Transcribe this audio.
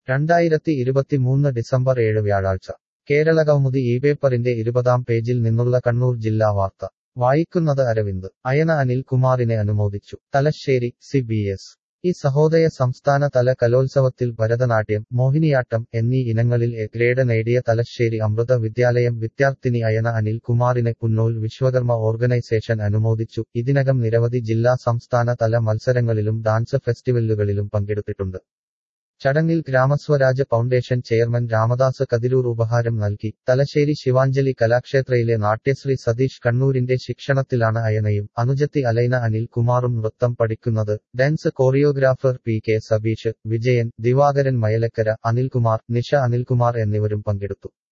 രണ്ടായിരത്തി ഇരുപത്തിമൂന്ന് ഡിസംബർ ഏഴ് വ്യാഴാഴ്ച കേരളകൗമുദി ഈ പേപ്പറിന്റെ ഇരുപതാം പേജിൽ നിന്നുള്ള കണ്ണൂർ ജില്ലാ വാർത്ത വായിക്കുന്നത് അരവിന്ദ് അയന അനിൽ കുമാറിനെ അനുമോദിച്ചു തലശ്ശേരി സി ബി എസ് ഈ സഹോദയ സംസ്ഥാന തല കലോത്സവത്തിൽ ഭരതനാട്യം മോഹിനിയാട്ടം എന്നീ ഇനങ്ങളിൽ എ ഗ്രേഡ് നേടിയ തലശ്ശേരി അമൃത വിദ്യാലയം വിദ്യാർത്ഥിനി അയന അനിൽ കുമാറിനെ പുന്നോൽ വിശ്വകർമ്മ ഓർഗനൈസേഷൻ അനുമോദിച്ചു ഇതിനകം നിരവധി ജില്ലാ സംസ്ഥാന തല മത്സരങ്ങളിലും ഡാൻസ് ഫെസ്റ്റിവലുകളിലും പങ്കെടുത്തിട്ടുണ്ട് ചടങ്ങിൽ ഗ്രാമസ്വരാജ് ഫൗണ്ടേഷൻ ചെയർമാൻ രാമദാസ് കതിരൂർ ഉപഹാരം നൽകി തലശ്ശേരി ശിവാഞ്ജലി കലാക്ഷേത്രയിലെ നാട്യശ്രീ സതീഷ് കണ്ണൂരിന്റെ ശിക്ഷണത്തിലാണ് അയനയും അനുജത്തി അലൈന അനിൽ കുമാറും നൃത്തം പഠിക്കുന്നത് dance choreographer P K Sabeesh Vijayan Divakaran Mayalakkara Anilkumar Nisha Anilkumar എന്നിവരും പങ്കെടുത്തു